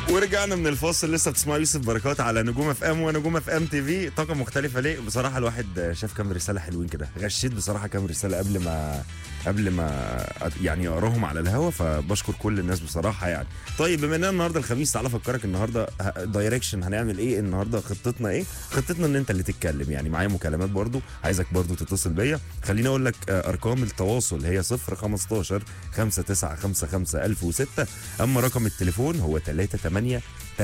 ورجعنا من الفاصل لسه بتسمعوا يوسف بركات على نجوم اف ام ونجوم اف ام تي في طاقه مختلفه ليه بصراحه الواحد شاف كام رساله حلوين كده غشيت بصراحه كام رساله قبل ما قبل ما أت- يعني اقراهم على الهوا فبشكر كل الناس بصراحه يعني طيب بما اننا النهارده الخميس تعالى افكرك النهارده ه- دايركشن هنعمل ايه النهارده خطتنا ايه خطتنا ان انت اللي تتكلم يعني معايا مكالمات برضو عايزك برضو تتصل بيا خليني اقول لك آه، ارقام التواصل هي 0 15 5955 1006 اما رقم التليفون هو 38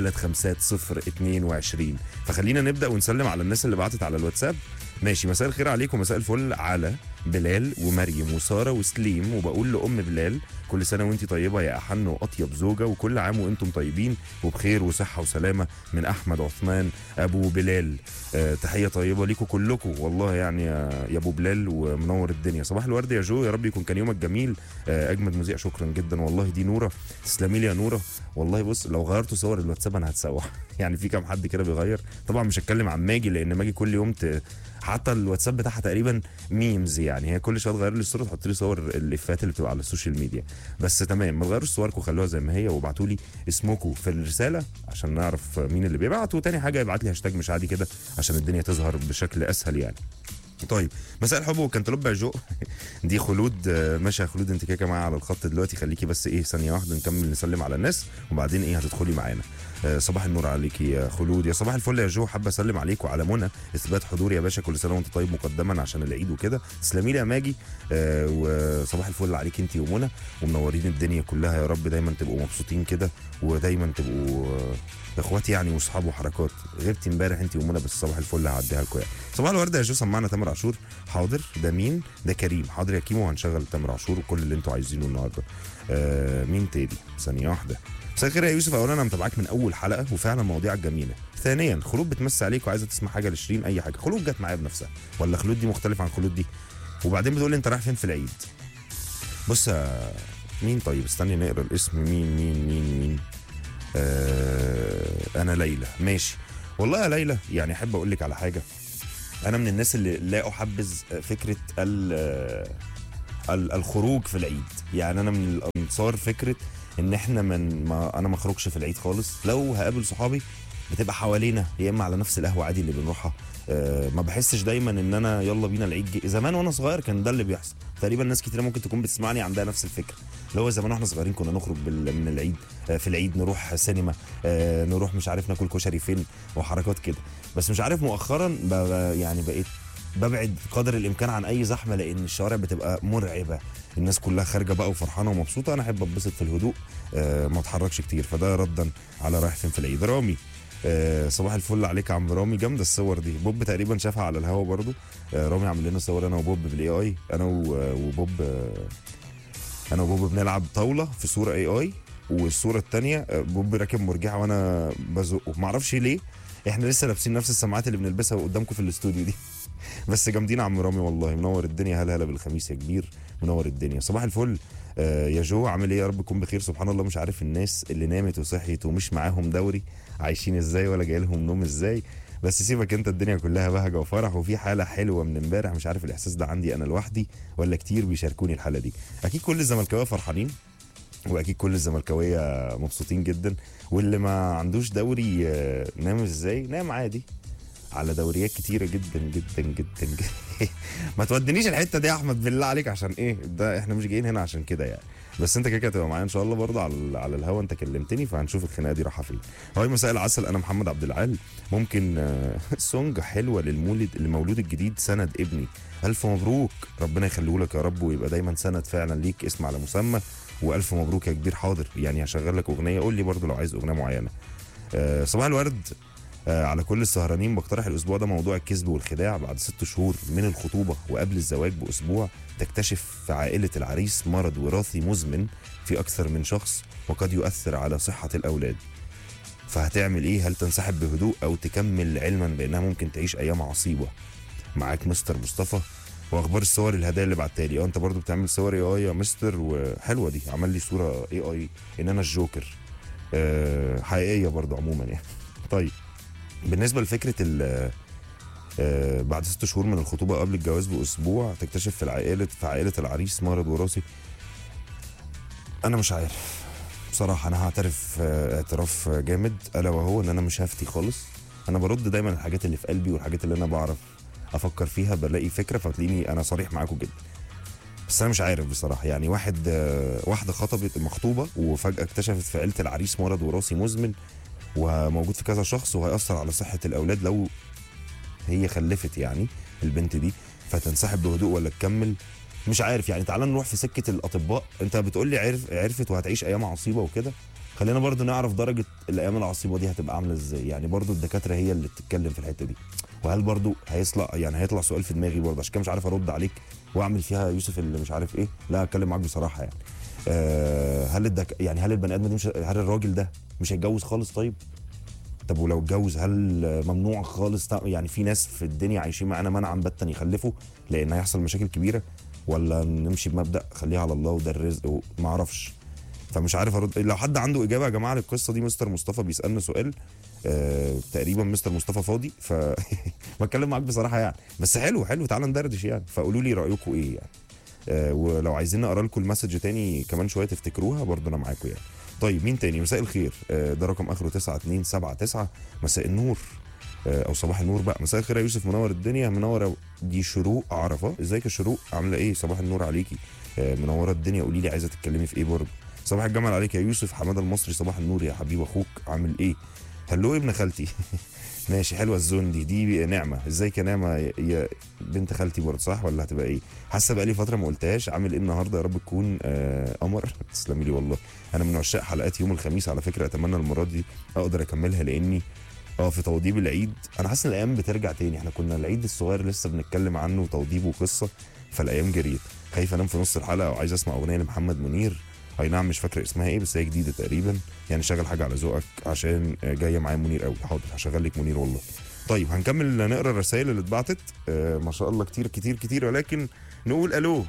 350 فخلينا نبدا ونسلم على الناس اللي بعتت على الواتساب ماشي مساء الخير عليكم مساء الفل على بلال ومريم وساره وسليم وبقول لام بلال كل سنه وانت طيبه يا احن واطيب زوجه وكل عام وانتم طيبين وبخير وصحه وسلامه من احمد عثمان ابو بلال آه تحيه طيبه ليكم كلكم والله يعني يا يا ابو بلال ومنور الدنيا صباح الورد يا جو يا رب يكون كان يومك جميل آه اجمد مذيع شكرا جدا والله دي نوره تسلمي لي يا نوره والله بص لو غيرتوا صور الواتساب انا هتسوح يعني في كام حد كده بيغير طبعا مش هتكلم عن ماجي لان ماجي كل يوم ت... حتى الواتساب بتاعها تقريبا ميمز يعني هي كل شويه تغير لي الصوره تحط لي صور الافات اللي بتبقى على السوشيال ميديا بس تمام ما تغيروش صوركم خلوها زي ما هي وابعتوا لي اسمكم في الرساله عشان نعرف مين اللي بيبعت وتاني حاجه يبعت لي هاشتاج مش عادي كده عشان الدنيا تظهر بشكل اسهل يعني طيب مساء الحب والكنتالوب يا جو دي خلود آه، ماشي يا خلود انت كده كده معايا على الخط دلوقتي خليكي بس ايه ثانيه واحده نكمل نسلم على الناس وبعدين ايه هتدخلي معانا آه، صباح النور عليكي يا خلود يا صباح الفل يا جو حابه اسلم عليك وعلى منى اثبات حضور يا باشا كل سنه وانت طيب مقدما عشان العيد وكده تسلمي لي يا ماجي آه، وصباح الفل عليك انت ومنى ومنورين الدنيا كلها يا رب دايما تبقوا مبسوطين كده ودايما تبقوا آه، اخواتي يعني واصحاب وحركات غبتي امبارح انت ومنى بس صباح الفل هعديها لكم يعني صباح الورد يا جو سمعنا تامر عاشور حاضر ده مين ده كريم حاضر يا كيمو هنشغل تامر عاشور وكل اللي انتوا عايزينه النهارده آه مين تاني ثانيه واحده مساء الخير يا يوسف اولا انا متابعاك من اول حلقه وفعلا مواضيعك جميله ثانيا خلود بتمسي عليك وعايزه تسمع حاجه لشيرين اي حاجه خلود جت معايا بنفسها ولا خلود دي مختلف عن خلود دي وبعدين بتقول لي انت رايح فين في العيد بص يا مين طيب استني نقرا الاسم مين مين مين مين آه انا ليلى ماشي والله يا ليلى يعني احب اقول لك على حاجه انا من الناس اللي لا احبذ فكره ال ال- الخروج في العيد يعني انا من الانصار فكره ان احنا من ما انا ما اخرجش في العيد خالص لو هقابل صحابي بتبقى حوالينا يا اما على نفس القهوه عادي اللي بنروحها أه ما بحسش دايما ان انا يلا بينا العيد جي. زمان وانا صغير كان ده اللي بيحصل تقريبا ناس كتير ممكن تكون بتسمعني عندها نفس الفكره اللي هو زمان واحنا صغيرين كنا نخرج بال- من العيد آه، في العيد نروح سينما آه، نروح مش عارف ناكل كشري فين وحركات كده بس مش عارف مؤخرا ب- ب- يعني بقيت ببعد قدر الامكان عن اي زحمه لان الشوارع بتبقى مرعبه الناس كلها خارجه بقى وفرحانه ومبسوطه انا احب اتبسط في الهدوء آه ما اتحركش كتير فده ردا على رايح فين في العيد رامي آه صباح الفل عليك يا عم رامي جامده الصور دي بوب تقريبا شافها على الهوا برضو آه رامي عامل لنا صور انا وبوب بالاي اي انا و- وبوب آه انا وبوب بنلعب طاوله في صوره اي اي والصوره الثانيه بوب راكب مرجحه وانا بزقه معرفش ليه احنا لسه لابسين نفس السماعات اللي بنلبسها قدامكم في الاستوديو دي بس جامدين يا عم رامي والله منور الدنيا هلا هلا بالخميس يا كبير منور الدنيا صباح الفل آه يا جو عامل ايه يا رب تكون بخير سبحان الله مش عارف الناس اللي نامت وصحيت ومش معاهم دوري عايشين ازاي ولا جاي لهم نوم ازاي بس سيبك انت الدنيا كلها بهجه وفرح وفي حاله حلوه من امبارح مش عارف الاحساس ده عندي انا لوحدي ولا كتير بيشاركوني الحاله دي اكيد كل الزملكاويه فرحانين واكيد كل الزملكاويه مبسوطين جدا واللي ما عندوش دوري آه، نام ازاي نام عادي على دوريات كتيره جدا جدا جدا, جدا. ما تودنيش الحته دي يا احمد بالله عليك عشان ايه ده احنا مش جايين هنا عشان كده يعني بس انت كده كده تبقى معايا ان شاء الله برضه على ال- على الهوا انت كلمتني فهنشوف الخناقه دي رايحه فين هاي مساء العسل انا محمد عبد العال ممكن آه، سونج حلوه للمولد للمولود الجديد سند ابني الف مبروك ربنا يخليه لك يا رب ويبقى دايما سند فعلا ليك اسم على مسمى والف مبروك يا كبير حاضر يعني هشغل لك اغنيه قول لي برضه لو عايز اغنيه معينه آه، صباح الورد آه، على كل السهرانين بقترح الاسبوع ده موضوع الكذب والخداع بعد ست شهور من الخطوبه وقبل الزواج باسبوع تكتشف في عائله العريس مرض وراثي مزمن في اكثر من شخص وقد يؤثر على صحه الاولاد فهتعمل ايه هل تنسحب بهدوء او تكمل علما بانها ممكن تعيش ايام عصيبه معاك مستر مصطفى واخبار الصور الهدايا اللي بعتها لي اه انت برضو بتعمل صور اي اي يا مستر وحلوه دي عمل لي صوره اي اي ان انا الجوكر آه، حقيقيه برضو عموما يعني طيب بالنسبه لفكره ال آه، بعد ست شهور من الخطوبه قبل الجواز باسبوع تكتشف في العائله في عائله العريس مرض وراثي انا مش عارف بصراحه انا هعترف آه، اعتراف آه، جامد الا وهو ان انا مش هفتي خالص انا برد دايما الحاجات اللي في قلبي والحاجات اللي انا بعرف افكر فيها بلاقي فكره فتلاقيني انا صريح معاكم جدا بس انا مش عارف بصراحه يعني واحد آه، واحده خطبت مخطوبه وفجاه اكتشفت في عيله العريس مرض وراثي مزمن وموجود في كذا شخص وهيأثر على صحه الاولاد لو هي خلفت يعني البنت دي فتنسحب بهدوء ولا تكمل مش عارف يعني تعال نروح في سكه الاطباء انت بتقول لي عرف عرفت وهتعيش ايام عصيبه وكده خلينا برضو نعرف درجه الايام العصيبه دي هتبقى عامله ازاي يعني برضو الدكاتره هي اللي بتتكلم في الحته دي وهل برضو هيطلع يعني هيطلع سؤال في دماغي برضو عشان كده مش عارف ارد عليك واعمل فيها يوسف اللي مش عارف ايه لا اتكلم معاك بصراحه يعني أه هل الدك... يعني هل البني ادم ده مش هل الراجل ده مش هيتجوز خالص طيب طب ولو اتجوز هل ممنوع خالص تع- يعني في ناس في الدنيا عايشين معانا منعا باتا يخلفوا لان هيحصل مشاكل كبيره ولا نمشي بمبدا خليها على الله وده الرزق ما اعرفش فمش عارف ارد لو حد عنده اجابه يا جماعه للقصه دي مستر مصطفى بيسالنا سؤال آه تقريبا مستر مصطفى فاضي ف بتكلم معاك بصراحه يعني بس حلو حلو تعالى ندردش يعني فقولوا لي رايكم ايه يعني آه ولو عايزين اقرا لكم المسج تاني كمان شويه تفتكروها برضه انا معاكم يعني طيب مين تاني مساء الخير آه ده رقم اخره 9279 مساء النور آه، او صباح النور بقى مساء الخير يا يوسف منور الدنيا منوره دي شروق عرفه ازيك يا شروق عامله ايه صباح النور عليكي آه، منوره الدنيا قولي لي عايزه تتكلمي في ايه برضه صباح الجمال عليك يا يوسف حماده المصري صباح النور يا حبيب اخوك عامل ايه هلو ابن خالتي ماشي حلوه الزون دي دي نعمه ازيك يا نعمه يا- يا بنت خالتي برضه صح ولا هتبقى ايه حاسه بقالي فتره ما قلتهاش عامل ايه النهارده يا رب تكون آه قمر تسلمي لي والله انا من عشاق حلقات يوم الخميس على فكره اتمنى المره دي اقدر اكملها لاني اه في توضيب العيد انا حاسس ان الايام بترجع تاني احنا كنا العيد الصغير لسه بنتكلم عنه وتوضيبه وقصه فالايام جريت خايف انام في نص الحلقه وعايز اسمع اغنيه لمحمد منير اي نعم مش فاكر اسمها ايه بس هي جديده تقريبا يعني شغل حاجه على ذوقك عشان آه، جايه معايا منير قوي حاضر هشغل لك منير والله طيب هنكمل نقرا الرسائل اللي اتبعتت آه ما شاء الله كتير كتير كتير ولكن نقول الو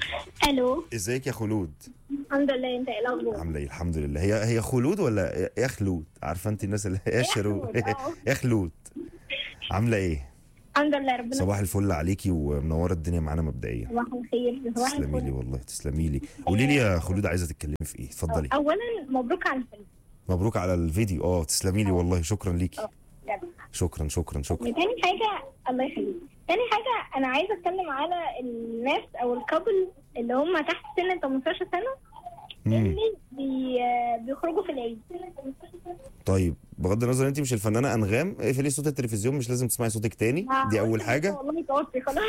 الو ازيك يا خلود الحمد لله انت ايه الاخبار عامله ايه الحمد لله هي هي خلود ولا يا خلود عارفه انت الناس اللي يا شروق خلود، اه. يا خلود عامله ايه الحمد لله ربنا صباح الفل عليكي ومنوره الدنيا معانا مبدئيا صباح الخير صباح تسلمي لي الفل والله تسلمي لي قولي لي يا خلود عايزه تتكلمي في ايه اتفضلي اولا مبروك على الفيلم مبروك على الفيديو اه تسلمي لي والله شكرا ليكي بجد. شكرا شكرا شكرا تاني حاجه الله يخليك تاني حاجه انا عايزه اتكلم على الناس او الكابل اللي هم تحت سن 18 سنه مم. اللي بي... بيخرجوا في العيد طيب بغض النظر انت مش الفنانه انغام اقفلي صوت التلفزيون مش لازم تسمعي صوتك تاني دي اول حاجه والله توفي خلاص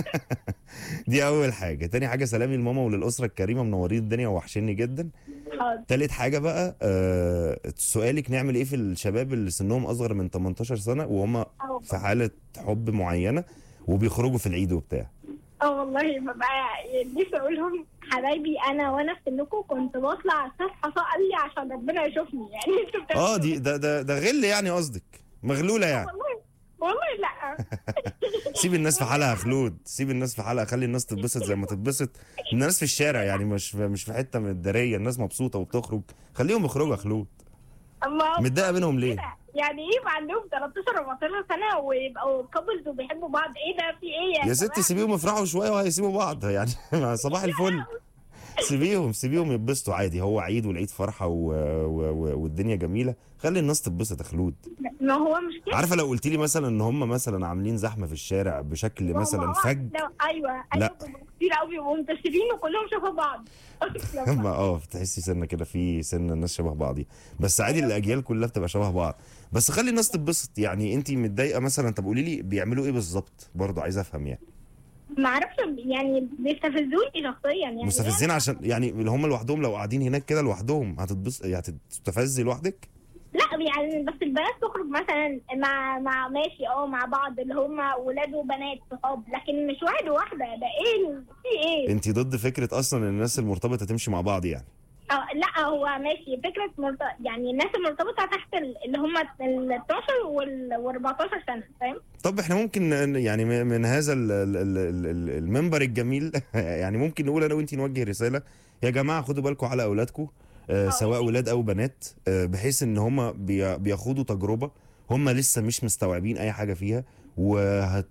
دي اول حاجه تاني حاجه سلامي لماما وللاسره الكريمه منورين الدنيا ووحشني جدا حاضر تالت حاجه بقى آه سؤالك نعمل ايه في الشباب اللي سنهم اصغر من 18 سنه وهم اه في حاله حب معينه وبيخرجوا في العيد وبتاع اه والله ببقى نفسي اقول لهم حبايبي انا وانا في سنكم كنت بطلع صفحه صقلي عشان ربنا يشوفني يعني انتوا بتعملوا اه دي ده ده ده غل يعني قصدك مغلوله يعني والله والله لا سيب الناس في حالها يا خلود سيب الناس في حالها خلي الناس تتبسط زي ما تتبسط الناس في الشارع يعني مش في مش في حته من الداريه الناس مبسوطه وبتخرج خليهم يخرجوا يا خلود اما متضايقه منهم ليه يعني ايه يبقى عندهم 13 14 سنه ويبقوا كابلز وبيحبوا بعض ايه ده في ايه يا ستي سيبيهم يفرحوا شويه وهيسيبوا بعض يعني صباح الفل سيبيهم سيبيهم يتبسطوا عادي هو عيد والعيد فرحه و... و... و... والدنيا جميله خلي الناس تتبسط يا خلود ما هو مش كده عارفه لو قلت لي مثلا ان هم مثلا عاملين زحمه في الشارع بشكل ما هو مثلا هو- فج لا ايوه لا. ايوه بيبقوا كتير قوي بيبقوا منتشرين وكلهم شافوا بعض ما اه تحسي سنه كده في سن الناس شبه بعض بس عادي الاجيال كلها بتبقى شبه بعض بس خلي الناس تتبسط يعني انت متضايقه مثلا طب قولي لي بيعملوا ايه بالظبط برضه عايز افهم يعني ما اعرفش يعني بيستفزوني شخصيا يعني مستفزين عشان يعني اللي هم لوحدهم لو قاعدين هناك كده لوحدهم هتتبسط هتستفزي لوحدك لا يعني بس البنات تخرج مثلا مع مع ماشي اه مع بعض اللي هم ولاد وبنات صحاب لكن مش واحد وواحده ده ايه ال- في ايه؟ انت ضد فكره اصلا ان الناس المرتبطه تمشي مع بعض يعني اه لا هو ماشي فكره مرت... يعني الناس المرتبطه تحت ال- اللي هم ال 12 وال 14 سنه فاهم؟ طب احنا ممكن ن- يعني م- من هذا ال- ال- ال- ال- ال- المنبر الجميل يعني ممكن نقول انا وانت نوجه رساله يا جماعه خدوا بالكم على اولادكم آه، سواء ولاد او بنات آه، بحيث ان هم بي- بياخدوا تجربه هم لسه مش مستوعبين اي حاجه فيها وهت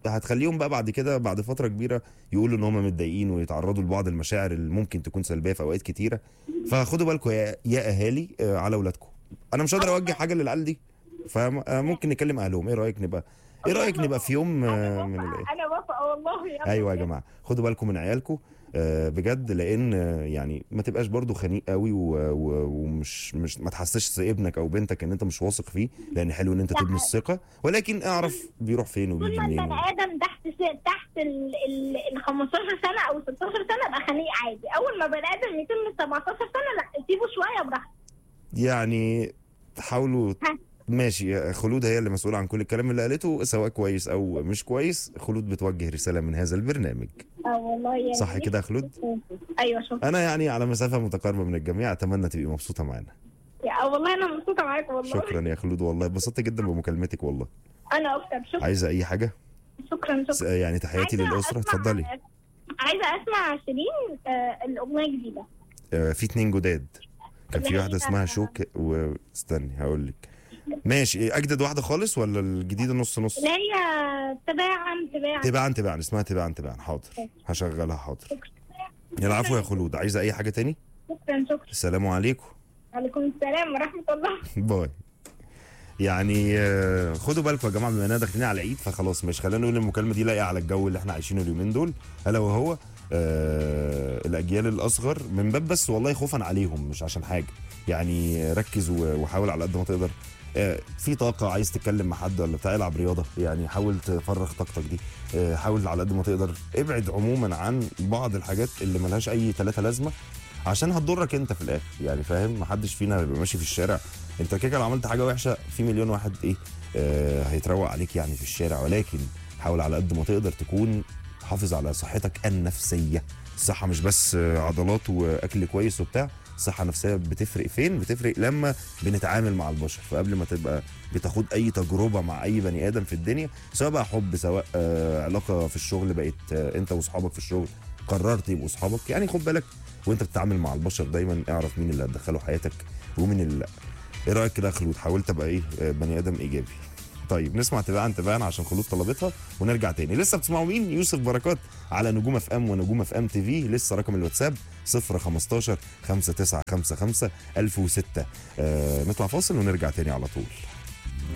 هتخليهم بقى بعد كده بعد فتره كبيره يقولوا ان هم متضايقين ويتعرضوا لبعض المشاعر اللي ممكن تكون سلبيه في اوقات كتيره فخدوا بالكم يا, يا اهالي آه، على اولادكم انا مش قادر اوجه حاجه للعيال دي فممكن نكلم اهلهم ايه رايك نبقى ايه رايك نبقى في يوم آه، من الايام انا موافقه والله يا ايوه يا جماعه خدوا بالكم من عيالكم آه، بجد لان آه، يعني ما تبقاش برضو خنيق قوي و- و- ومش مش ما تحسسش ابنك او بنتك ان انت مش واثق فيه لان حلو ان انت تبني الثقه ولكن اعرف بيروح فين طول وبيجي ما منين البني ادم تحت س... تحت ال ال ال 15 سنه او 16 سنه يبقى خنيق عادي اول ما بني ادم يتم 17 سنه لا سيبه شويه براحته يعني حاولوا ها. ماشي خلود هي اللي مسؤوله عن كل الكلام اللي قالته سواء كويس او مش كويس خلود بتوجه رساله من هذا البرنامج اه والله يعني صح كده يا خلود ايوه شكرا انا يعني على مسافه متقاربه من الجميع اتمنى تبقي مبسوطه معانا يا والله انا مبسوطه معاك والله شكرا يا خلود والله اتبسطت جدا بمكالمتك والله انا اكتر شكرا عايزه اي حاجه شكرا س- شكرا يعني تحياتي عايزة للاسره أسمع- اتفضلي عايزه اسمع شيرين آه الاغنيه الجديده آه، في اتنين جداد كان في اللي واحده هي- اسمها شوك واستني هقول لك ماشي إيه، اجدد واحده خالص ولا الجديده نص نص اللي هي تباعا تباعا تباعا تباعا اسمها تباعا تباعا حاضر هشغلها حاضر العفو يا خلود عايزه اي حاجه تاني شكرا شكرا السلام عليكم وعليكم السلام ورحمه الله باي يعني آه، خدوا بالكم يا جماعه بما اننا داخلين على العيد فخلاص مش خلينا نقول المكالمه دي لاقيه على الجو اللي احنا عايشينه اليومين دول الا وهو آه الاجيال الاصغر من باب بس والله خوفا عليهم مش عشان حاجه يعني ركز و- وحاول على قد ما تقدر آه، في طاقة عايز تتكلم مع حد ولا بتاع العب رياضة يعني حاول تفرغ طاقتك دي آه، حاول على قد ما تقدر ابعد عموما عن بعض الحاجات اللي ملهاش أي ثلاثة لازمة عشان هتضرك انت في الاخر يعني فاهم محدش فينا هيبقى ماشي في الشارع انت كده لو عملت حاجه وحشه في مليون واحد ايه آه هيتروق عليك يعني في الشارع ولكن حاول على قد ما تقدر تكون حافظ على صحتك النفسيه الصحه مش بس آه، عضلات واكل كويس وبتاع الصحه النفسيه بتفرق فين بتفرق لما بنتعامل مع البشر فقبل ما تبقى بتاخد اي تجربه مع اي بني ادم في الدنيا سواء بقى حب سواء آه علاقه في الشغل بقت آه انت واصحابك في الشغل قررت يبقوا اصحابك يعني خد بالك وانت بتتعامل مع البشر دايما اعرف مين اللي هتدخله حياتك ومين اللي لا ايه رايك كده يا خلود حاولت ابقى ايه آه، بني ادم ايجابي طيب نسمع تباعا تباعا عشان خلود طلبتها ونرجع تاني لسه بتسمعوا مين يوسف بركات على نجوم اف ام ونجوم اف ام تي في لسه رقم الواتساب 015 5955 1006 آه نطلع فاصل ونرجع تاني على طول